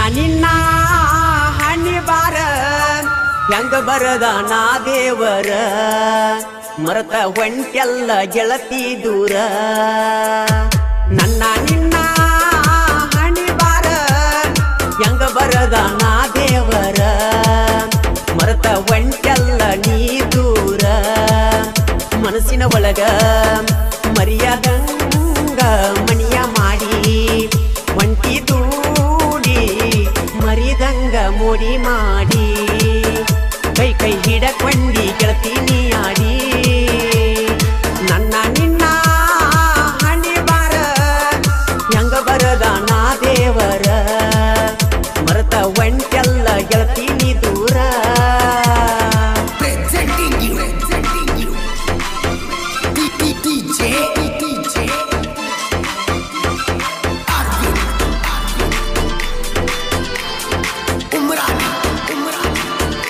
ನಿನ್ನ ಹಣ್ಣಿ ಬಾರ ಹೆಂಗ ಬರದ ನಾ ದೇವರ ಮರತ ಹೊಂಟೆಲ್ಲ ಗೆಳತಿ ದೂರ ನನ್ನ ನಿನ್ನ ಹಣಿ ಬಾರ ಹೆಂಗ ಬರದ ನಾ ದೇವರ ಮರತ ಹೊಂಟೆಲ್ಲ ನೀ ದೂರ ಮನಸ್ಸಿನ ಒಳಗ ಮರಿಯಾದಂಗ ಮಣಿಯ ಮಾಡಿ ಒಂಟಿ ದೂಡಿ ಮರಿದಂಗ ಮೋಡಿ ಮಾಡಿ ಕೈ ಕೈ ಹಿಡಕೊಂಡಿ ಗೆಳತೀನಿ ಆಡಿ ನನ್ನ ನಿನ್ನ ಹಣಿ ಬಾರ ಹೆಂಗ ಬರದ ನಾ ದೇವರ ಮರತ ಒಂಟೆಲ್ಲ ಗೆಳತೀನಿ ದೂರ Presenting you, presenting you. DJ, DJ. Arvind, Umrani, Umrani.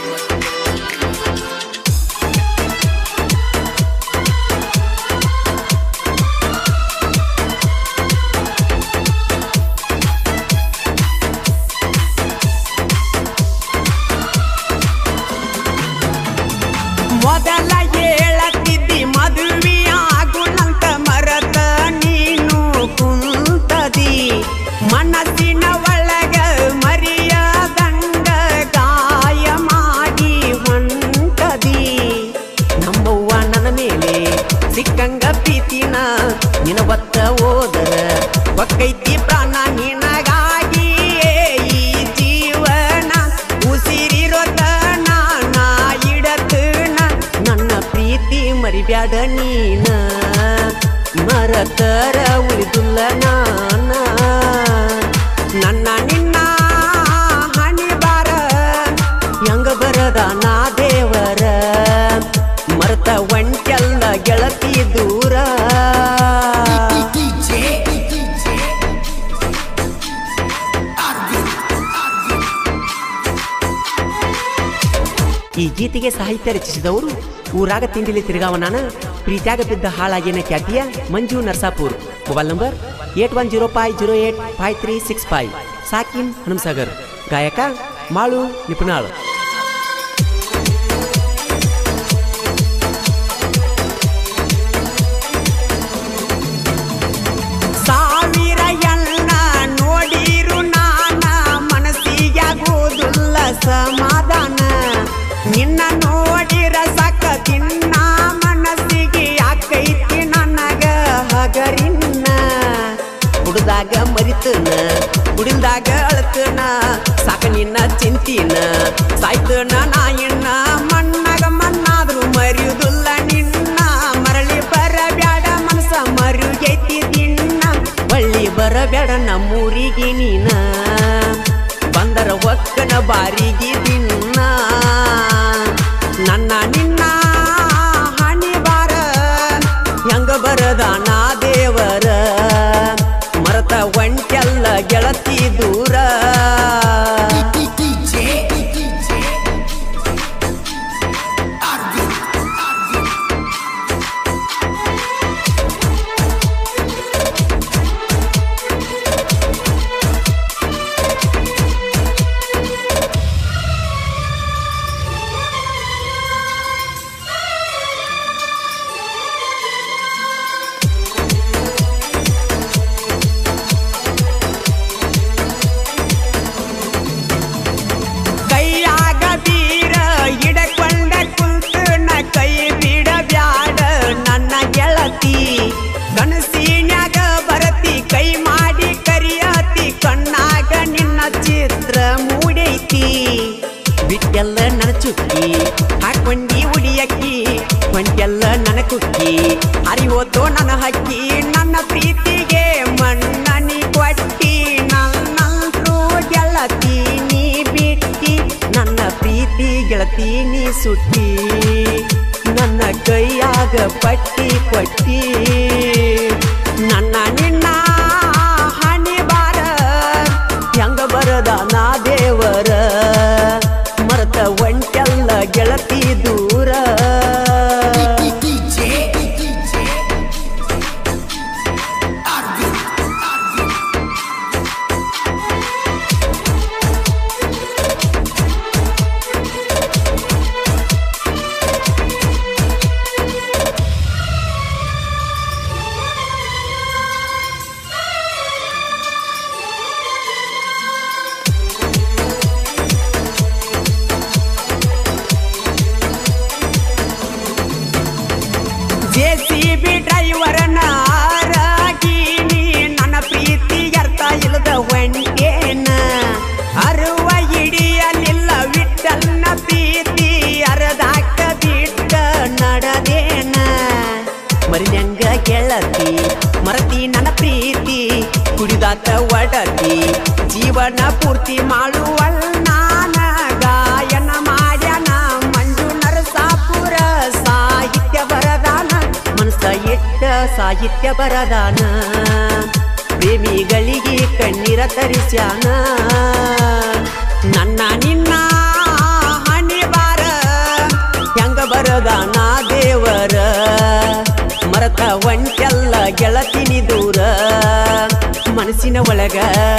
ಮೊದಲ ಹೇಳತ್ತಿದ್ದಿ ಮದುವೆಯಾಗುಣಂತ ಮರತ ನೀನು ಕುಂತದಿ ಮನಸ್ಸಿನ ಒಳಗ ಮರಿಯದಂಗ ಗಾಯ ಮಾಡಿ ಹೊಂಟದಿ ನಮ್ಮವ್ವ ನನ್ನ ಮೇಲೆ ಸಿಕ್ಕಂಗ ಪ್ರೀತಿನ ನಿನ ಒತ್ತ ಹೋದರ ಒಕ್ಕೈತಿ ಪ್ರಾಣ ನಿನಗಾಗಿ ಈ ಜೀವನ ಉಸಿರಿರೋತನ ನಾ ಇಡತನ ನನ್ನ ಪ್ರೀತಿ ಮರಿಬ್ಯಾಡ ನೀನ ಮರತರ ಉಳಿದುಲ್ಲ ನಾನ ನನ್ನ ನಿನ್ನ ಹಣಿ ಬಾರ ಹೆಂಗ ಬರದ ನಾ ದೇವರ ಮರತ ಒಂಟೆಲ್ಲ ಗೆಳತಿ ದೂರ DJ, DJ. Arvind, ಈ ಗೀತೆಗೆ ಸಾಹಿತ್ಯ ರಚಿಸಿದವರು ಊರಾಗ ತಿಂಡಿಲಿ ತಿರುಗಾವನಾನ ಪ್ರೀತ್ಯಾಗ ಬಿದ್ದ ಹಾಳಾಗಿನ ಖ್ಯಾತಿಯ Manju Narsapur mobile number eight one zero five zero eight five three six five ಸಾಕಿನ್ ಹನುಮಸಾಗರ್ ಗಾಯಕ ಮಾಳು ನಿಪುಣಾಳ್ ಸಾವಿರ ಎಣ್ಣ ನೋಡಿರು ನಾನ ಮನಸ್ಸಿಗಾಗೋದಿಲ್ಲ ಸಮಾಧಾನ ನಿನ್ನ ನೋಡಿರ ಸಾಕ ತಿನ್ನ ಮನಸ್ಸಿಗೆ ಯಾಕೈತಿ ನನಗ ಹಗರಿನ್ನ ಕುಡ್ದಾಗ ಮರಿತನ ಕುಡಿಲ್ದಾಗ ಅಳತನ ಸಾಕ ನಿನ್ನ ಚಿಂತಿನ ಸಾಯ್ತನ ನಾ ಇನ್ನ ಮಣ್ಣಾಗ ಮಣ್ಣಾದ್ರೂ ಮರಿಯುದಿಲ್ಲ ನಿನ್ನ ಮರಳಿ ಬರಬ್ಯಾಡ ಮನಸ ಮರುಗೈತಿ ದಿನ್ನ ಬಳ್ಳಿ ಬರಬ್ಯಾಡ ನಮ್ಮೂರಿಗೆ ನೀನ ಬಂದರ ಒಕ್ಕನ ಬಾರಿಗೆ ದಿನ್ನ ನನ್ನ ನಿನ್ನ ಹಣಿ ಬಾರ ಹೆಂಗ ಬರದ ನಾ ದೇವರ ಮರತ ಒಂಟೆಲ್ಲ ಗೆಳತಿ ದೂರ DJ, DJ. Arvind, Arvind. ಕೈಯಾಗ ಬೀರ ಹಿಡಕೊಂಡ ಕುಂತನ ಕೈ ಬಿಡಬ್ಯಾಡ ನನ್ನ ಗೆಳತಿ ಕನಸಿನ್ಯಾಗ ಬರತಿ ಕೈ ಮಾಡಿ ಕರಿಯತಿ ಕಣ್ಣಾಗ ನಿನ್ನ ಚಿತ್ರ ಮೂಡೈತಿ ಬಿಟ್ಟೆಲ್ಲ ನನ್ನ ಚುಕ್ಕಿ ಹಾಕೊಂಡಿ ಉಡಿಯಕ್ಕಿ ಹೊಂಟೆಲ್ಲ ನನ್ನ ಕುಕ್ಕಿ ಹರಿವೋತೋ ನನ್ನ ಹಕ್ಕಿ ನನ್ನ ಪ್ರೀತಿಗೆ ಮಣ್ಣನಿ ಕೊಟ್ಟಿ ನನ್ನಂತ್ರೂ ಗೆಳತಿ ನೀ ಬಿಟ್ಟಿ ನನ್ನ ಪ್ರೀತಿ ಗೆಳತಿ ನೀ ಸುಟ್ಟಿ ನನ್ನ ಕೈಯಾಗ ಪಟ್ಟಿ ಕೊಟ್ಟಿ ನನ್ನ ನಿನ್ನ ಹಣಿ ಬಾರ ಹೆಂಗ ಬರದ ನಾ ದೇವರ ಮರತ ಒಂಟೆಲ್ಲ ಗೆಳತಿ ದೂರ DJ, DJ. Arvind, Arvind. ಒಡತಿ ಜೀವನ ಪೂರ್ತಿ ಮಾಡುವಲ್ನಾನ ಗಾಯನ ಮಾಡ್ಯಾನ ಮಂಜು ನರಸಾಪುರ ಸಾಹಿತ್ಯ ಬರದಾನ ಮನಸ್ಸ ಇಟ್ಟ ಸಾಹಿತ್ಯ ಬರದಾನ ಪ್ರೇಮಿಗಳಿಗೆ ಕಣ್ಣೀರ ತರಿಸ್ಯಾನ ನನ್ನ ನಿನ್ನ ಹಣಿ ಬಾರ ಹೆಂಗ ಬರದಾನ ದೇವರ ಮರತ ಒಂಟೆಲ್ಲ ಗೆಳತಿನಿ ದೂರ ಮನಸ್ಸಿನ ಒಳಗ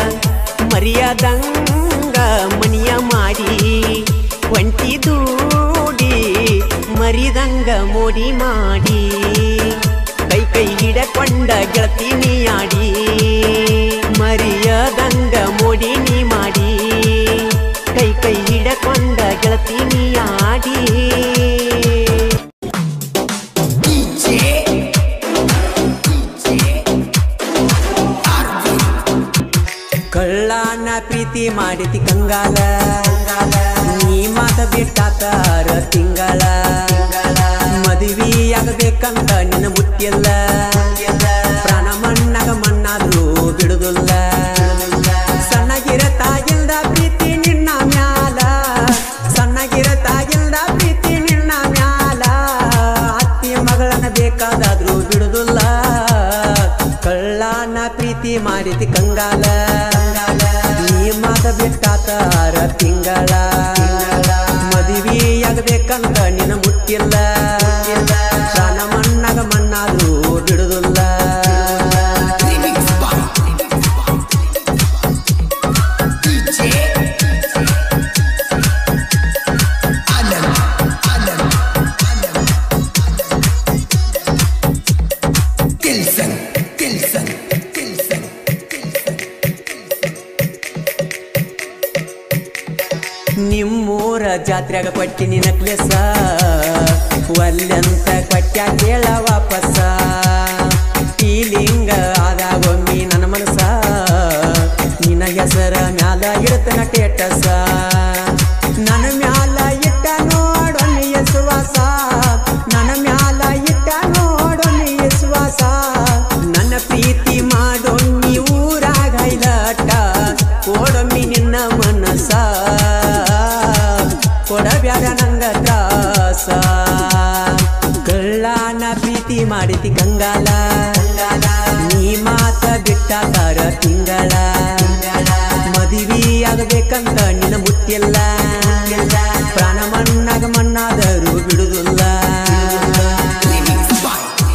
ಮರಿಯದಂಗ ಮನಿಯ ಮಾಡಿ ಒಂಟಿ ದೂಡಿ ಮರಿದಂಗ ಮೋಡಿ ಮಾಡಿ ಕೈ ಕೈ ಹಿಡಕೊಂಡ ಗೆಳತಿನಿ ಆಡಿ ಮರಿಯದಂಗ ಮೋಡಿ ನೀ ಮಾಡಿ ಕೈ ಕೈ ಹಿಡಕೊಂಡ ಗೆಳತಿನಿ ಆಡಿ DJ DJ Arvin ಕಳ್ಳನ ಪ್ರೀತಿ ಮಾಡಿತಿ ಕಂಗಾಲ ನೀ ಮಾತ ಬಿಟ್ಟಾತಾರ ತಿಂಗಳ ಮದುವೆಯಾಗಬೇಕಂತ ನಿನ್ನ ಮುಟ್ಟಿಲ್ಲ ಪ್ರಾಣ ಮಣ್ಣಾಗ ಮಣ್ಣಾದ್ರೂ ಬಿಡುದಿಲ್ಲ ಸಣ್ಣಗಿರತಾಗಿಲ್ದ ಪ್ರೀತಿ ನಿನ್ನ ಮ್ಯಾಲ ಸಣ್ಣಗಿರತಾಗಿಲ್ದ ಪ್ರೀತಿ ನಿನ್ನ ಮ್ಯಾಲ ಅತ್ತಿ ಮಗಳನ್ನ ಬೇಕಾದಾದ್ರೂ ಬಿಡುದಿಲ್ಲ ಕಳ್ಳನ ಪ್ರೀತಿ ಮಾಡಿತಿ ಕಂಗಾಲ ನೀ ಮಾತ ಬಿಟ್ಟಾತಾರ ತಿಂಗಳ ಮದುವೆಯಾಗಬೇಕಂತ ನಿನ್ನ ಮುಟ್ಟಿಲ್ಲ ಪ್ರಾಣ ಮಣ್ಣಾಗ ಮಣ್ಣಾದ್ರೂ ಬಿಡುದಿಲ್ಲ Remix by DJ Anand Anand Anand Tilson Tilson Tilson ನಿಮ್ಮೂರ ಜಾತ್ರೆಗ ಕೊಟ್ಟಿನಿ ನಕ್ಲೆಸ ಒಲ್ಲೆಂತ ಕೊಟ್ಟ ಕೇಳ ವಾಪಸ ಈ ಲಿಂಗ ಆದಾಗೊಮ್ಮಿ ನನ್ನ ಮನಸ ನಿನ್ನ ಹೆಸರ ಮ್ಯಾಲ ಇಡ್ತನ ಟೇಟಸ ನನ್ನ ಮ್ಯಾಲ ಇಟ್ಟ ನೋಡೊಮ್ಮೆ ಯಸುವಾಸ ನನ್ನ ಮ್ಯಾಲ ಇಟ್ಟ ನೋಡೊಮ್ಮೆ ಯಸುವಾಸ ನನ್ನ ಪ್ರೀತಿ ಮಾಡೊಮ್ಮಿ ಊರಾಗ ಹೈಲಟ ಕೊಡೊಮ್ಮಿ ನಿನ್ನ ಮನಸ ಕೊಡಬ್ಯಾಡ ನಂಗ ತ್ರಾಸ ಕಳ್ಳನ ಪ್ರೀತಿ ಮಾಡಿತಿ ಕಂಗಾಲ ನೀ ಮಾತ ಬಿಟ್ಟಾತಾರ ತಿಂಗಳ ಮದುವೆಯಾಗಬೇಕಂತ ನಿನ್ನ ಮುಟ್ಟಿಲ್ಲ ಪ್ರಾಣ ಮಣ್ಣಾಗ ಮಣ್ಣಾದರೂ ಬಿಡುದಿಲ್ಲ Remix by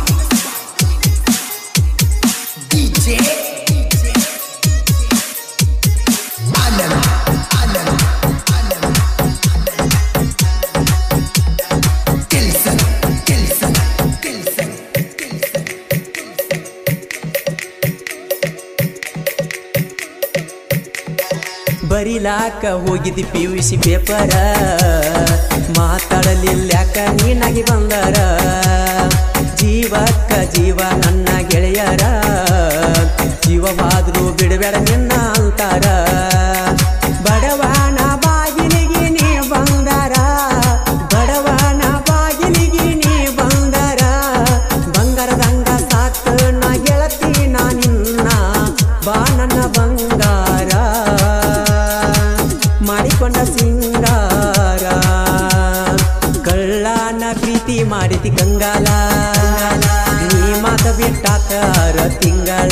DJ Anand Anand Anand Tilson Tilson Tilson ಬರಿಲಾಕ ಹೋಗಿದ್ದಿ ಪಿ ಯು ಸಿ ಪೇಪರ ಮಾತಾಡಲಿಲ್ಯಾಕ ನೀನಾಗಿ ಬಂದರ ಜೀವಕ್ಕ ಜೀವ ನನ್ನ ಗೆಳೆಯರ ಜೀವವಾದ್ರೂ ಬಿಡಬೇಡ ನಿನ್ನ ಅಂತಾರ ಬಡವನ ಬಾಗಿಲಿಗೆ ನೀ ಬಂದರ ಬಡವನ ಬಾಗಿಲಿಗೆ ನೀ ಬಂದರ ಬಂಗಾರದಂಗ ಸಾಕು ನಾ ಗೆಳತಿ ನಾ ನಿನ್ನ ಬಾ ನನ್ನ ಬಂಗಾರ ಮಾಡಿಕೊಂಡ ಸಿಂಗಾರ ಕಳ್ಳನ ಪ್ರೀತಿ ಮಾಡಿತಿ ಕಂಗಾಲ ನೀ ಮಾತ ಬಿಟ್ಟಾತಾರ ತಿಂಗಳ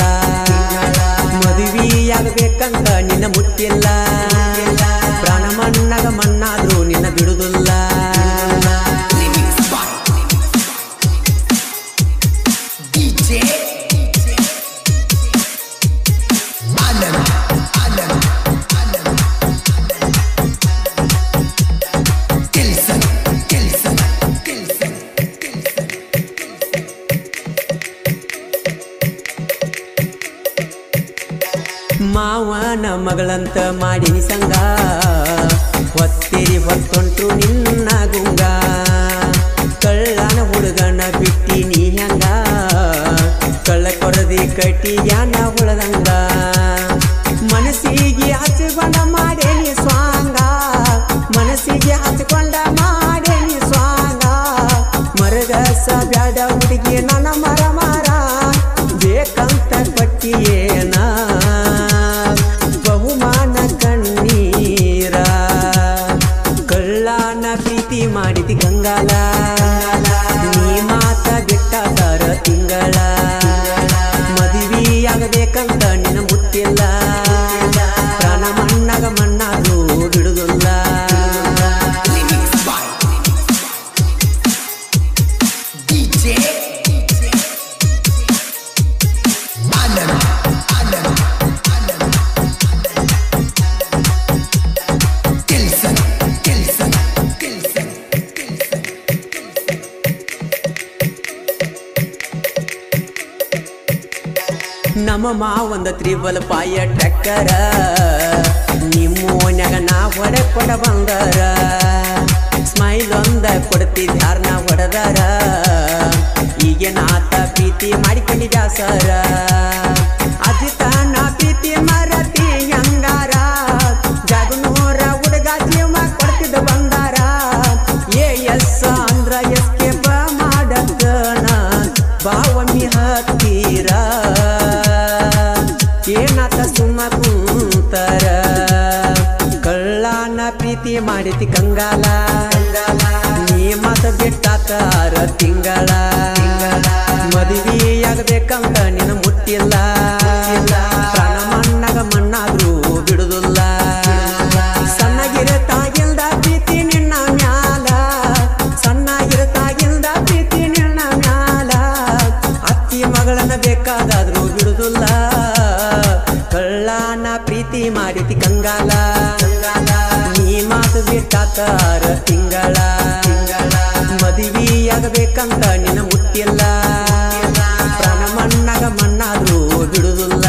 ಮದುವೆಯಾಗಬೇಕಂತ ನಿನ್ನ ಮುಟ್ಟಿಲ್ಲ ಪ್ರಾಣ ಮಣ್ಣಾಗ ಮಣ್ಣಾದ್ರೂ ನಿನ್ನ ಬಿಡುದಿಲ್ಲ Remix by DJ Anand Anand Anand Tilson Tilson Tilson Tilson ಮಾವನ ಮಗಳಂತ ಮಾಡಿನಿ ಸಂಗ ಹೊತ್ತೇರಿ ಹೊತ್ತೊಂಟು ನಿನ್ನ ಗುಂಗ ಕಳ್ಳನ ಹುಡುಗನ ಬಿಟ್ಟಿ ನೀ ಹೆಂಗ ಕಳ್ಳ ಕೊರದಿ ಕಟ್ಟಿ ಯಾನ ಹುಳದಂಗ ಮನಸ್ಸಿಗೆ ಹಚ್ಕೊಂಡ ಮಾಡೇನಿ ಸ್ವಾಂಗ ಮನಸ್ಸಿಗೆ ಹಚ್ಕೊಂಡ ಮಾಡೇನಿ ಸ್ವಾಂಗ ಮರಗಸ ಬ್ಯಾಡ ಹುಡುಗಿ ನನ್ನ ಮರ ಮರ ಬೇಕಂತ ಪಟ್ಟಿಯೇನ ಮಾವಂದ ತ್ರಿಬಲ್ ಪಾಯ ಟ್ರ್ಯಾಕ್ಟರ ನಿಮ್ಮ ಓನ್ಯಾಗ ನಾ ಹೊಡೆ ಕೊಡ ಬಂದರ ಸ್ಮೈಲ್ ಒಂದ ಕೊಡ್ತಿದ್ ಯಾರನ್ನ ಹೊಡೆದಾರ ಈಗ ನಾತ ಪ್ರೀತಿ ಮಾಡಿಕೊಂಡಿ ಬ್ಯಾಸರ ಅಜಿತ ನಾ ಪ್ರೀತಿ ಮರತಿ ಹಂಗಾರ ಜಗನೂರ ಹುಡುಗ ಜೀವ ಕೊಡ್ತಿದ್ದ ಬಂದಾರ ಏ ಎಸ್ ಅಂದ್ರ ಎಸ್ ಕೆ ಬ ಮಾಡಕ್ಕನ ಬಾವಮ್ಮಿ ಹತ್ತೀರ ಏನಾತ ಸುಮ್ಮ ಕುಂತರ ಕಳ್ಳನ ಪ್ರೀತಿ ಮಾಡಿತಿ ಕಂಗಾಲ ನೀ ಮತ ಬಿಟ್ಟಾತಾರ ತಿಂಗಳ ಮದುವೆಯಾಗಬೇಕಂತ ನಿನ್ನ ಮುಟ್ಟಿಲ್ಲ ಪ್ರಾಣ ಮಣ್ಣಾಗ ಮಣ್ಣಾದ್ರೂ ಬಿಡುದಿಲ್ಲ ಸಣ್ಣಗಿರತಾಗಿಲ್ದ ಪ್ರೀತಿ ನಿನ್ನ ಮ್ಯಾಲ ಸಣ್ಣಗಿರತಾಗಿಲ್ದ ಪ್ರೀತಿ ನಿನ್ನ ಮ್ಯಾಲ ಅತ್ತಿ ಮಗಳನ್ನ ಬೇಕಾದಾದ್ರೂ ಬಿಡುದಿಲ್ಲ ಕಳ್ಳನ ಪ್ರೀತಿ ಮಾಡಿತಿ ಕಂಗಾಲ ನೀ ಮಾತು ಬಿಟ್ಟಾತಾರ ತಿಂಗಳ ಮದುವೆಯಾಗಬೇಕಂತ ನಿನ್ನ ಮುಟ್ಟಿಲ್ಲ ಪ್ರಾಣ ಮಣ್ಣಾಗ ಮಣ್ಣಾದ್ರೂ ಬಿಡುದಿಲ್ಲ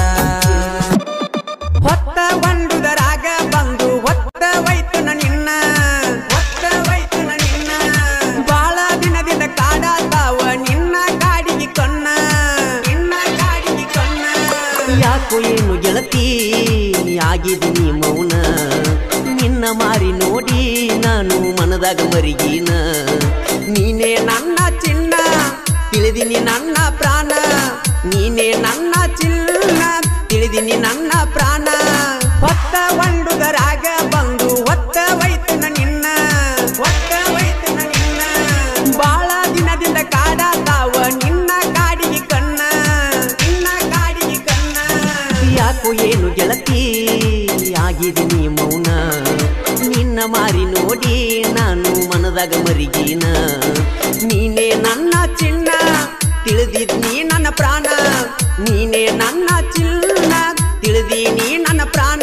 ಹೊತ್ತ ಒಂದುದರಾಗ ಬಂದು ಒತ್ತ ವೈತನ ನಿನ್ನ ಒತ್ತ ವೈತನ ನಿನ್ನ ಬಾಳ ದಿನದಿಂದ ಕಾಡಾತಾವ ನಿನ್ನ ಕಾಡಿಗೆ ಕಣ್ಣ ನಿನ್ನ ಕಾಡಿಗೆ ಕಣ್ಣ ಯಾಕೋ ಏನು ಗೆಳತಿ ಆಗಿದ್ದೀನಿ ಮೌನ ನಿನ್ನ ಮಾರಿ ನೋಡಿ ನಾನು ಮನದಾಗ ಮರಿಗೀನ ನೀನೇ ನನ್ನ ಚಿನ್ನ ತಿಳಿದಿನಿ ನನ್ನ ಪ್ರಾಣ ನೀನೇ ನನ್ನ ಚಿನ್ನ ತಿಳಿದಿನಿ ನನ್ನ ಪ್ರಾಣ ಹೊತ್ತ ಒಂಡುದರಾಗ ಬಂದು ಒತ್ತ ವೈತನ ನಿನ್ನ ಒತ್ತ ವೈತನ ನಿನ್ನ ಬಾಳ ದಿನದಿಂದ ಕಾಡಾತಾವ ನಿನ್ನ ಕಾಡಿಗೆ ಕಣ್ಣ ನಿನ್ನ ಕಾಡಿಗೆ ಕಣ್ಣ ಯಾಕೋ ಏನು ಗೆಳತಿ ಆಗಿದ್ದೀನಿ ಮೌನ ನಿನ್ನ ಮಾರಿ ನೋಡಿ ನಾನು ಮನದಾಗ ಮರಿಗೀನ ನೀನೇ ನನ್ನ ಚಿನ್ನ ತಿಳಿದಿದ್ನಿ ನನ್ನ ಪ್ರಾಣ ನೀನೇ ನನ್ನ ಚಿನ್ನ ತಿಳಿದೀನಿ ನನ್ನ ಪ್ರಾಣ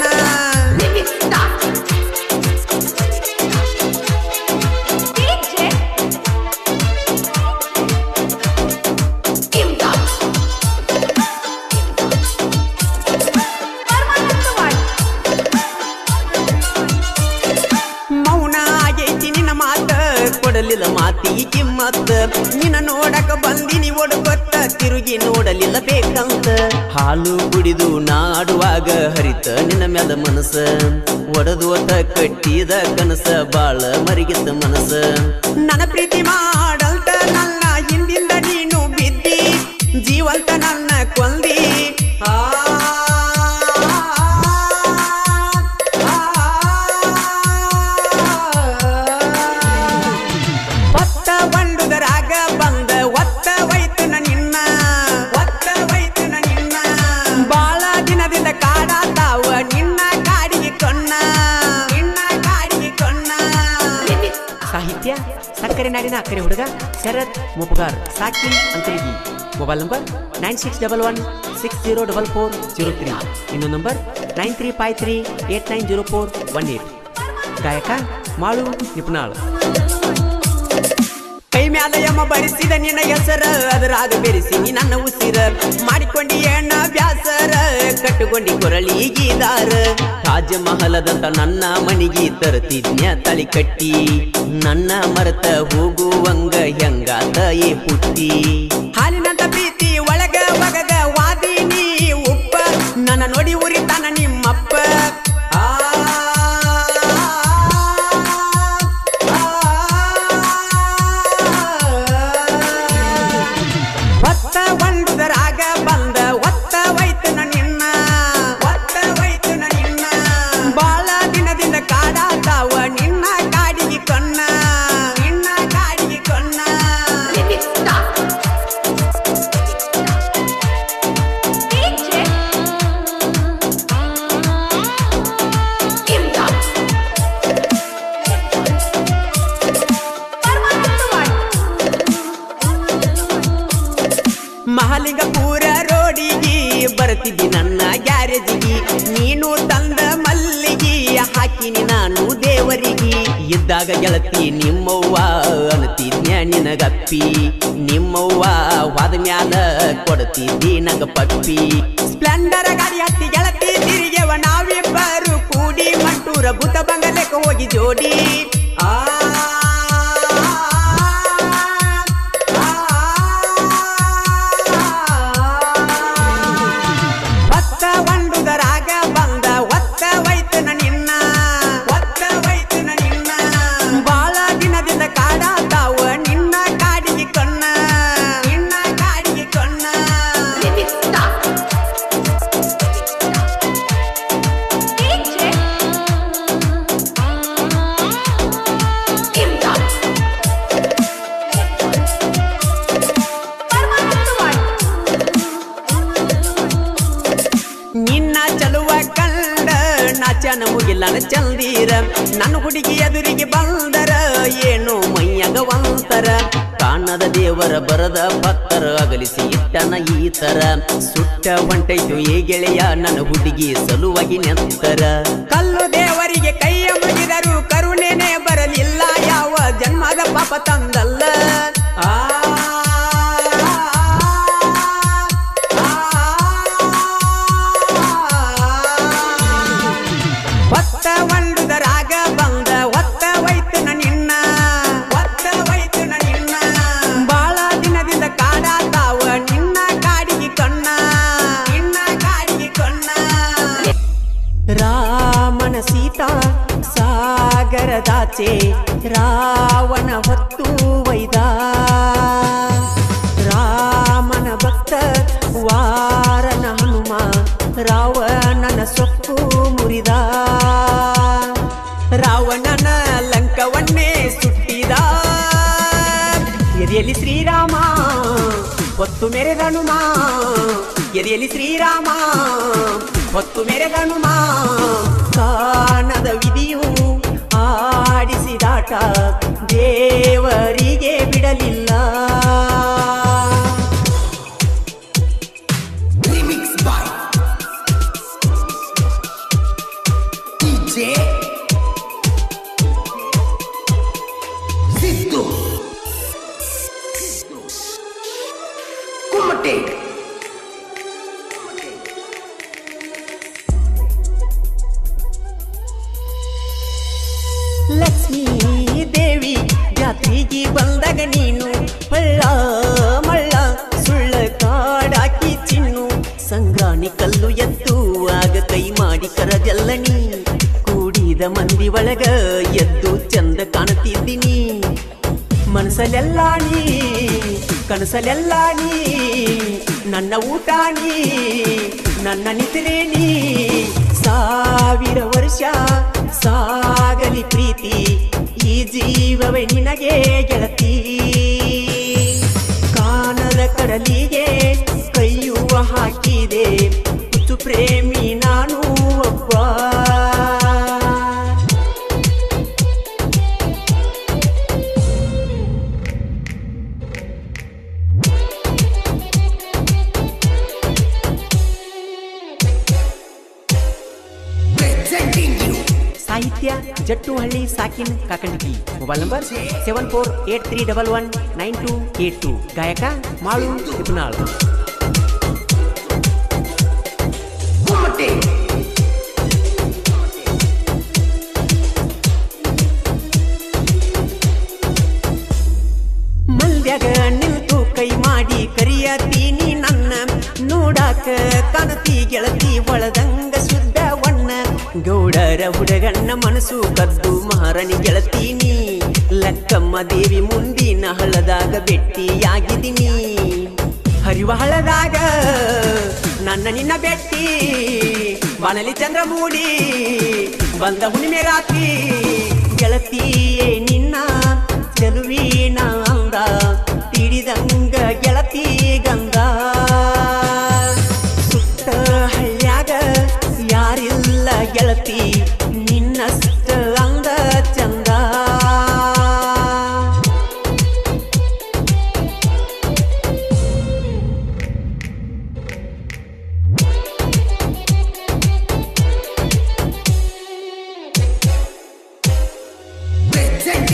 ಮೌನ ಆಗೈತಿ ನಿನ್ನ ಮಾತ ಕೊಡಲಿಲ್ಲ ಮಾತಿಗೆ ಕಿಮ್ಮತ್ತ ನಿನ್ನ ನೋಡಕ ಬಂದಿನಿ ಒಡಗೊತ್ತ ತಿರುಗಿ ನೋಡಲಿಲ್ಲ ಬೇಕಂತ ಹಾಲು ಕುಡಿದು ನಾಡುವಾಗ ಹರಿತ ನಿನ್ನ ಮ್ಯಾಲ ಮನಸ್ಸ ಒಡದೋತ ಕಟ್ಟಿದ ಕನಸ ಬಾಳ ಮರಿಗಿತ್ತ ಮನಸ್ಸ ನನ್ನ ಪ್ರೀತಿ ಮಾಡಲ್ತ ನನ್ನ ಹಿಂದಿಂದ ನೀನು ಬಿದ್ದಿ ಜೀವಂತ ನನ್ನ ಕೊಂದಿ ಆ ಒತ್ತ ಬಂಡುದರಾಗ ಬಂದ ಒತ್ತ ವೈತನ ನಿನ್ನ ಒತ್ತ ವೈತನ ನಿನ್ನ ಬಾಳ ದಿನದಿಂದ ಕಾಡಾತಾವ ನಿನ್ನ ಕಾಡಿಗೆ ಕಣ್ಣ ನಿನ್ನ ಕಾಡಿಗೆ ಕಣ್ಣ ಸಾಹಿತ್ಯ ಸಕ್ಕರೆ ನಾಡಿನ ಅಕ್ಕರೆ ಹುಡುಗ ಶರತ್ ಮುಪಗಾರ್ ಸಾಕಿನ್ Antarigi mobile number nine six double one six zero double four zero three ಇನ್ನೊಂದು number nine three five three eight nine zero four one eight ಗಾಯಕ ಮಾಳು ನಿಪುಣಾಳ್ ಕೈ ಮ್ಯಾಲ ಯಮ ಬರಿಸಿದ ನಿನ್ನ ಹೆಸರ ಅದರಾಗ ಬೆರೆಸಿ ನೀ ನನ್ನ ಉಸಿರ ಮಾಡಿಕೊಂಡಿ ಎಣ್ಣ ಬ್ಯಾಸರ ಕಟ್ಟುಕೊಂಡಿ ಕೊರಳಿ ಗೀದಾರ ತಾಜ ಮಹಲದಂತ ನನ್ನ ಮನಿಗೆ ತರತಿದ್ನ್ಯ ತಳಿ ಕಟ್ಟಿ ನನ್ನ ಮರತ ಹೋಗುವಂಗ ಹೆಂಗಾತ ಏ ಪುಟ್ಟಿ ಹಾಲಿನಂತ ಪ್ರೀತಿ ಒಳಗ ಒಗಗ ವಾದಿನಿ ಉಪ್ಪ ನನ್ನ ನೋಡಿ ಉರಿತಾನ ನಿಮ್ಮಪ್ಪ ಆ ಒತ್ತ ಒಂದುದರಾಗ ಬಂದ ಒತ್ತ ವೈತನ ನಿನ್ನ ಒತ್ತ ವೈತನ ನಿನ್ನ ಬಾಳ ದಿನದಿಂದ ಕಾಡಾತಾವ ನಿನ್ನ ಕಾಡಿಗೆ ಕಣ್ಣ ನಿನ್ನ ಕಾಡಿಗೆ ಕಣ್ಣ ಮಹಾಲಿಂಗಪುರ ರೋಡಿಗೆ ಬರ್ತಿದ್ದಿ ನನ್ನ ಗ್ಯಾರೇಜಿಗೆ ನೀನು ತಂದ ಮಲ್ಲಿಗೆ ಹಾಕಿನಿ ನಾನು ದೇವರಿಗೆ ಇದ್ದಾಗ ಮನ್ಯಾಗ ಗೆಳತಿ ನಿಮ್ಮವ್ವ ಅನ್ತಿದ್ನ್ಯ ನಿನಗಪ್ಪಿ ನಿಮ್ಮವ್ವ ವಾದ ಮ್ಯಾಲ ಕೊಡ್ತಿದ್ದಿ ನಂಗ ಪಪ್ಪಿ ಸ್ಪ್ಲೆಂಡರ್ ಗಾಡಿ ಹತ್ತಿ ಗೆಳತಿ ತಿರುಗೆವ ನಾವಿಬ್ಬರು ಕೂಡಿ ಮಂಟೂರ ಭೂತ ಬಂಗಲೆಕ್ಕ ಹೋಗಿ ಜೋಡಿ ಆ ಒತ್ತ ಒಂಡುದರಾಗ ಬಂದ ಒತ್ತ ವೈತನ ನಿನ್ನ ಒತ್ತ ವೈತನ ನಿನ್ನ ಬಾಳ ದಿನದಿಂದ ಕಾಡಾತಾವ ನಿನ್ನ ಕಾಡಿಗೆ ಕಣ್ಣ ನಿನ್ನ ಕಾಡಿಗೆ ಕಣ್ಣ ನಿನ್ನ ಚಲುವ ಕಂಡ ನಾಚನ ಮುಗಿಲ್ಲನ ಚಂದೀರ ನನ್ನ ಹುಡುಗಿ ಎದುರಿಗೆ ಬಂದರ ಏನು ಮೈಯಾಗ ಒಂತರ ಕಾಣದ ದೇವರ ಬರದ ಭಕ್ತರ ಅಗಲಿಸಿ ಇಟ್ಟನ ಈ ತರ ಸುಟ್ಟ ಹೊಂಟೈತು ಏ ಗೆಳೆಯ ನನ್ನ ಹುಡುಗಿ ಸಲುವಾಗಿ ನೆಂತರ ಕಲ್ಲು ದೇವರಿಗೆ ಕೈಯ ಮುಗಿದರು ಕರುಣೆನೆ ಬರಲಿಲ್ಲ ಯಾವ ಜನ್ಮದ ಪಾಪ ತಂದಲ್ಲ ಆ ಒತ್ತ ಒಂಡುದರಾಗ ಬಂದ ಒತ್ತ ವೈತನ ನಿನ್ನ ಒತ್ತ ವೈತನ ನಿನ್ನ ಬಾಳ ದಿನದಿಂದ ಕಾಡಾತಾವ ನಿನ್ನ ಕಾಡಿಗೆ ಕಣ್ಣ ನಿನ್ನ ಕಾಡಿಗೆ ಕಣ್ಣ ರಾಮನ ಸೀತಾ ಸಾಗರದಾಚೆ ರಾವಣ ಹೊತ್ತು ವೈದ ರಾಮನ ಭಕ್ತ ವಾರನ ಹನುಮ ರಾವಣನ ಸೊಕ್ಕು ಮುರಿದ ರಾವಣನ ಲಂಕವನ್ನೇ ಸುಟ್ಟಿದ ಎದೆಯಲ್ಲಿ ಶ್ರೀರಾಮ ಹೊತ್ತು ಮೆರೆದ ಹನುಮ ಎದೆಯಲ್ಲಿ ಶ್ರೀರಾಮ ಹೊತ್ತು ಮೆರೆದ ಹನುಮ ಕಾಣದ ವಿಧಿಯು ಆಡಿಸಿದಾಟ ದೇವರಿಗೆ ಬಿಡಲಿಲ್ಲ Remix by DJ Siddu Kumate Lakshmi ದೇವಿ ಜಾತ್ರೆಗೆ ಬಂದಾಗ ನೀನು ಹಳ್ಳ ಮಳ್ಳ ಸುಳ್ಳ ಕಾಡಾಕಿ ಚಿನ್ನು ಸಂಗ್ರಾಣಿ ಕಲ್ಲು ಎದ್ದು ಆಗ ಕೈ ಮಾಡಿ ಕರಜಲ್ಲ ನೀ ಕೂಡಿದ ಮಂದಿ ಒಳಗ ಎದ್ದು ಚಂದ ಕಾಣುತ್ತಿದ್ದೀನಿ ಮನಸಲೆಲ್ಲ ನೀ ಕನಸಲೆಲ್ಲ ನೀ ನನ್ನ ಊಟ ನೀ ನನ್ನ ನಿದ್ರೆ ನೀ ಸಾವಿರ ವರ್ಷ ಸಾಗಲಿ ಪ್ರೀತಿ ಈ ಜೀವವೇ ನಿನಗೆ ಗೆಳತಿ ಕಾಣದ ಕಡಲಿಗೆ ಕೈಯುವ ಹಾಕಿದೆ ಹುಚ್ಚು ಪ್ರೇಮಿ ನಾನು ಒಬ್ಬ Presenting you ಸಾಹಿತ್ಯ ಜಟ್ಟುಹಳ್ಳಿ ಸಾಕಿನ್ Kakandigi mobile number seven four eight three double one nine two eight two ಗಾಯಕ ಮಾಳು ತಿಪ್ಪನಾಳ್ Kumate ಮಲ್ಯಾಗ ನಿಂತು ಕೈ ಮಾಡಿ ಕರಿಯತೀನಿ ನನ್ನ ನೋಡಾಕ ಕಾಣತಿ ಗೆಳತಿ ಒಳದಂಗ ಶುದ್ಧ ವಣ್ಣ ಗೌಡರ ಹುಡುಗಣ್ಣ ಮನಸ್ಸು ಕದ್ದು ಮಹಾರಾಣಿ ಗೆಳತೀನಿ ಲಕ್ಕಮ್ಮ ದೇವಿ ಮುಂದಿನ ಹಳ್ಳದಾಗ ಭೆಟ್ಟಿಯಾಗಿದ್ದೀನಿ ಹರಿವ ಹಳ್ಳದಾಗ ನನ್ನ ನಿನ್ನ ಬೆಟ್ಟಿ ಬಾನಲಿ ಚಂದ್ರ ಮೂಡಿ ಬಂದ ಹುಣ್ಣಿಮೆ ರಾತ್ರಿ ಗೆಳತಿಯೇ ನಿನ್ನ ಚೆಲುವಿನ ಅಂದ ತಿಳಿದಂಗ ಗೆಳತಿ ಗಂಧ ಸುತ್ತ ಹಳ್ಳ್ಯಾಗ ಯಾರಿಲ್ಲ ಗೆಳತಿ ನಿನ್ನಷ್ಟ ಅಂದ ಚಂದ Presenting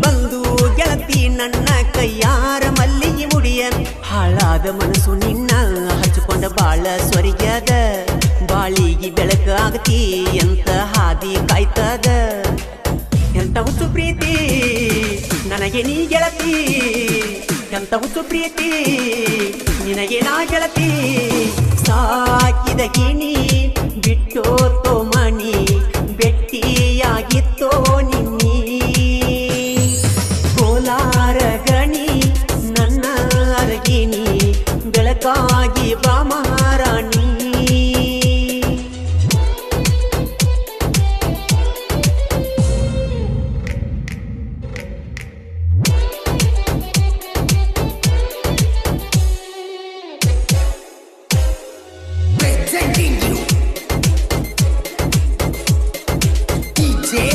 ಬಂದು ಗೆಳತಿ ನನ್ನ ಕೈಯಾರ ಮಲ್ಲಿಗೆ ಮುಡಿಯ ಹಾಳಾದ ಮನಸ್ಸು ನಿನ್ನ ಹಚ್ಕೊಂಡ ಬಾಳ ಸ್ವರ್ಗದ ಬಾಳಿಗೆ ಬೆಳಕ ಆಗತಿ ಎಂತ ಹಾದಿ ಕಾಯ್ತದ ಎಂತ ಹುಚ್ಚು ಪ್ರೀತಿ ನನಗೆ ನೀ ಗೆಳತಿ ಎಂತ ಹುಚ್ಚು ಪ್ರೀತಿ ನಿನಗೆ ನಾ ಗೆಳತಿ ಸಾಕಿದ ಗಿಣಿ ಬಿಟ್ಟೋತೋ ಮಣಿ ಬೆಟ್ಟಿಯಾಗಿತ್ತೋ ನಿನ್ನಿ ಕೋಲಾರ ಗಣಿ ನನ್ನ ಅರಗಿನಿ ಬೆಳಕಾಗಿ ಬಾ ಮಹಾರಾಣಿ Presenting you DJ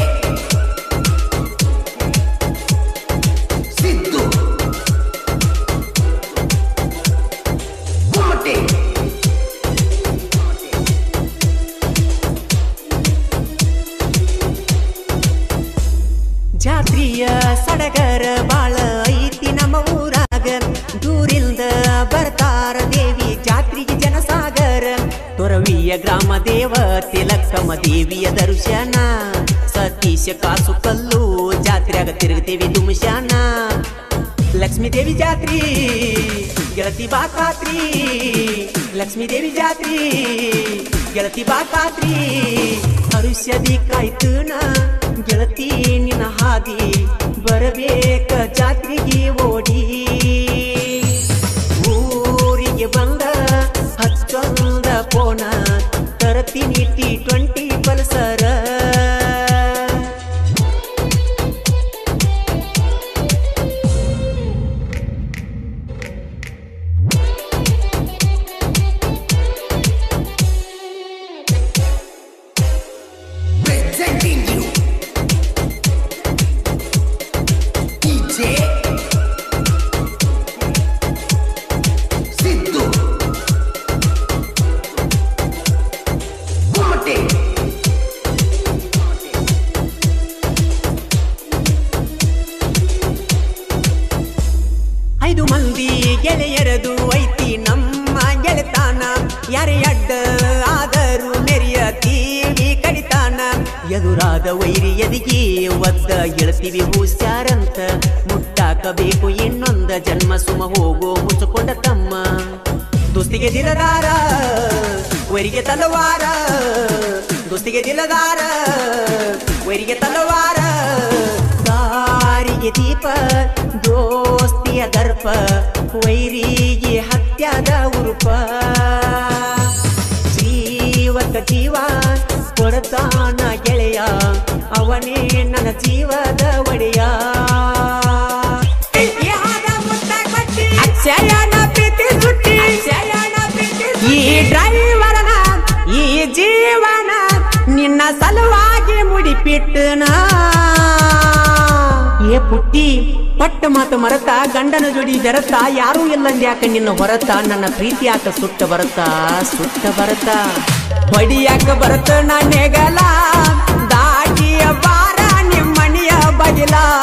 Siddu Kumate ಜಾತ್ರಿಯ ಸಡಗರ ಬಾಳ ಐತಿ ನಮ್ಮ ಊರಾಗ ದೂರಿಂದ ಬರ್ತಾರ ದೇವಿ ಜಾತ್ರೆಗೆ ಜನಸಾಗರ ತೊರವಿಯ ಗ್ರಾಮ ದೇವ ತಿಲಕ್ಕಮ್ಮ ದೇವಿಯ ದರ್ಶನ ಸತೀಶ ಕಾಸು ಕಲ್ಲು ಜಾತ್ರೆಯಾಗ ತಿರುಗ್ತೇವಿ ದುಮ್ಶಾನ ಲಕ್ಷ್ಮೀ ದೇವಿ ಜಾತ್ರಿ ಗೆಳತಿ ಬಾ ಖಾತ್ರಿ ಲಕ್ಷ್ಮೀ ದೇವಿ ಜಾತ್ರಿ ಗೆಳತಿ ಬಾ ಖಾತ್ರಿ ಹರುಷ್ಯದಿ ಕಾಯ್ತುನ ಗೆಳತಿ ನಿನ್ನ ಹಾದಿ ಬರಬೇಕ ಜಾತ್ರೆಗೆ ಓಡಿ ಊರಿಗೆ ಬಂದ ಹಚ್ಚೊಂದ ಪೋನ ತರತೀನಿ ಟಿ ಟ್ವೆಂಟಿ ಪಲ್ಸರ Presenting you DJ Siddu Kumate ಐದು ಮಂದಿ ಗೆಳೆಯರದು ಐತಿ ನಮ್ಮ ಗೆಳೆತಾನ ಯಾರೇ ಅಡ್ಡ ಆದರೂ ಮೆರೆಯತೀವಿ ಕಡಿತಾನ ಎದುರಾದ ವೈರಿ ಎದಿಗೆ ಒದ್ದ ಗೆಳತಿವಿ ಹೂಸ್ಯಾರಂತ ಮುಟ್ಟಾಕಬೇಕು ಇನ್ನೊಂದ ಜನ್ಮ ಸುಮ ಹೋಗೋ ಮುಚ್ಚಿಕೊಂಡ ತಮ್ಮ ದೋಸ್ತಿಗೆ ದಿಲದಾರ ವೈರಿಗೆ ತಲವಾರ ದೋಸ್ತಿಗೆ ದಿಲದಾರ ವೈರಿಗೆ ತಲವಾರ ದಾರಿಗೆ ದೀಪ ದೋಸ್ತಿಯ ದರ್ಪ ವೈರಿಗೆ ಹತ್ಯದ ಉರುಪ ಜೀವಕ ಜೀವ ಕೊಡತಾನ ಗೆಳೆಯ ಅವನೇ ನನ್ನ ಜೀವದ ಒಡೆಯ ಅಕ್ಷಯನ ಪ್ರೀತಿ ಸುಟ್ಟಿ ಈ ಡ್ರೈವರನ ಈ ಜೀವನ ನಿನ್ನ ಸಲುವಾಗಿ ಮುಡಿಪಿಟ್ಟನ ಏ ಪುಟ್ಟಿ ಪಟ್ಟ ಮಾತು ಮರತ ಗಂಡನ ಜೋಡಿ ಬೆರತ ಯಾರೂ ಇಲ್ಲಂದ್ಯಾಕ ನಿನ್ನ ಹೊರತ ನನ್ನ ಪ್ರೀತಿ ಯಾಕ ಸುಟ್ಟ ಬರತ ಸುಟ್ಟ ಬರತ ಹೊಡಿಯಾಕ ಬರತ ನನ್ನೆಗಲ ದಾಟಿಯ ಬಾರ ನಿಮ್ಮಣಿಯ ಬಗಿಲ